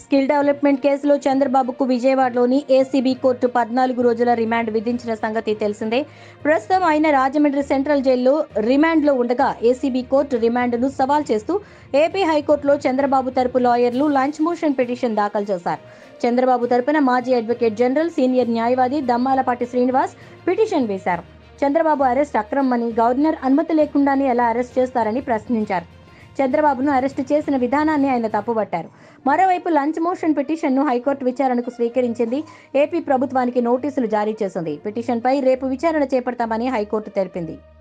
skill development కేసులో చంద్రబాబుకు విజయవాడలోని ఏసీబీ కోర్టు పద్నాలుగు రోజుల రిమాండ్ విధించిన సంగతి తెలిసిందే ప్రస్తుతం ఆయన రాజమండ్రి సెంట్రల్ జైల్లో రిమాండ్లో ఉండగా ఏసీబీ కోర్టు రిమాండ్ను సవాల్ చేస్తూ ఏపీ హైకోర్టులో చంద్రబాబు తరపు లాయర్లు లంచ్ మోషన్ పిటిషన్ దాఖలు చేశారు చంద్రబాబు తరపున మాజీ అడ్వకేట్ జనరల్ సీనియర్ న్యాయవాది దమ్మాలపాటి శ్రీనివాస్ పిటిషన్ వేశారు చంద్రబాబు అరెస్ట్ అక్రమని గవర్నర్ అనుమతి లేకుండానే ఎలా అరెస్ట్ చేస్తారని ప్రశ్నించారు చంద్రబాబును అరెస్టు చేసిన విధానాన్ని ఆయన తప్పుపట్టారు మరోవైపు లంచ్ మోషన్ పిటిషన్ను హైకోర్టు విచారణకు స్వీకరించింది ఏపీ ప్రభుత్వానికి నోటీసులు జారీ చేసింది పిటిషన్పై రేపు విచారణ చేపడతామని హైకోర్టు తెలిపింది